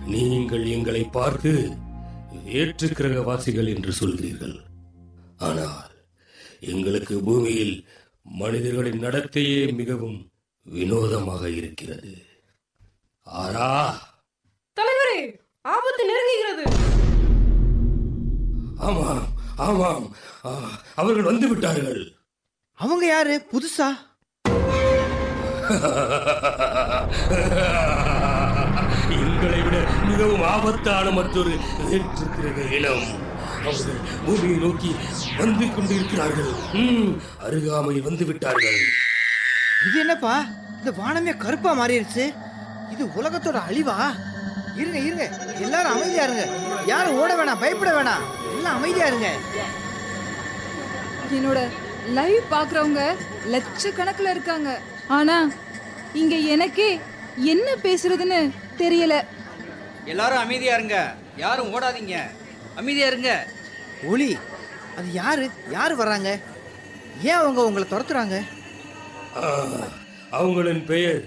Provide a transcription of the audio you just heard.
நீங்கள் எங்களை பார்த்து ஏற்றுக்கிரகவாசிகள் என்று சொல்கிறீர்கள் ஆனால் எங்களுக்கு பூமியில் மனிதர்களின் நடத்தையே மிகவும் வினோதமாக இருக்கிறது ஆரா தலைவரே ஆபத்து நெருங்குகிறது ஆமாம் ஆமாம் ஆ, அவர்கள் வந்து விட்டார்கள் அவங்க யாரு புதுசா எங்களை விட மிகவும் ஆபத்தான மற்றொரு வேற்றிருக்கிறது இனம் அவர்கள் பூமியை நோக்கி வந்து கொண்டிருக்கிறார்கள் ம், அருகாமையில் வந்து விட்டார்கள் இது என்னப்பா இந்த வானமே கருப்பா மாறிடுச்சு இது உலகத்தோட அழிவா இருங்க இருங்க எல்லாரும் அமைதியா இருங்க யாரும் ஓட வேணாம் பயப்பட வேணாம் எல்லாம் அமைதியா இருங்க என்னோட லைவ் பாக்குறவங்க லட்சக்கணக்குல இருக்காங்க ஆனா இங்க எனக்கே என்ன பேசுறதுன்னு தெரியல எல்லாரும் அமைதியா இருங்க யாரும் ஓடாதீங்க அமைதியா இருங்க ஒளி அது யாரு யாரு வர்றாங்க ஏன் அவங்க உங்களை துரத்துறாங்க ஆ, அவங்களின் பெயர்